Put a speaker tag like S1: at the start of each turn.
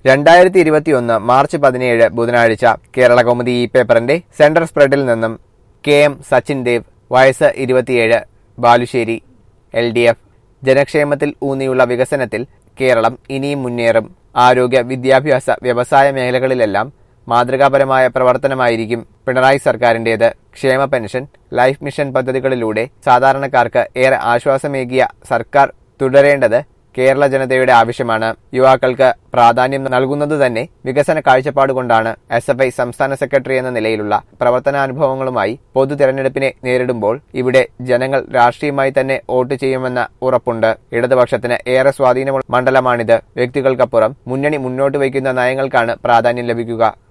S1: രണ്ടായിരത്തി ഇരുപത്തിയൊന്ന് മാർച്ച് പതിനേഴ് ബുധനാഴ്ച കേരള കൗമുദി ഇ പേപ്പറിന്റെ സെൻട്രൽ സ്പ്രെഡിൽ നിന്നും കെ എം സച്ചിൻ ദേവ് വയസ്സ് ഇരുപത്തിയേഴ് ബാലുശ്ശേരി എൽ ഡി എഫ് ജനക്ഷേമത്തിൽ ഊന്നിയുള്ള വികസനത്തിൽ കേരളം ഇനിയും മുന്നേറും ആരോഗ്യ വിദ്യാഭ്യാസ വ്യവസായ മേഖലകളിലെല്ലാം മാതൃകാപരമായ പ്രവർത്തനമായിരിക്കും പിണറായി സർക്കാരിന്റേത് ക്ഷേമ പെൻഷൻ ലൈഫ് മിഷൻ പദ്ധതികളിലൂടെ സാധാരണക്കാർക്ക് ഏറെ ആശ്വാസമേകിയ സർക്കാർ തുടരേണ്ടത് കേരള ജനതയുടെ ആവശ്യമാണ് യുവാക്കൾക്ക് പ്രാധാന്യം നൽകുന്നത് തന്നെ വികസന കാഴ്ചപ്പാടുകൊണ്ടാണ് എസ് എഫ് ഐ സംസ്ഥാന സെക്രട്ടറി എന്ന നിലയിലുള്ള പ്രവർത്തനാനുഭവങ്ങളുമായി പൊതു തെരഞ്ഞെടുപ്പിനെ നേരിടുമ്പോൾ ഇവിടെ ജനങ്ങൾ രാഷ്ട്രീയമായി തന്നെ വോട്ട് ചെയ്യുമെന്ന ഉറപ്പുണ്ട് ഇടതുപക്ഷത്തിന് ഏറെ സ്വാധീനമുള്ള മണ്ഡലമാണിത് വ്യക്തികൾക്കപ്പുറം മുന്നണി മുന്നോട്ട് വയ്ക്കുന്ന നയങ്ങൾക്കാണ് പ്രാധാന്യം ലഭിക്കുക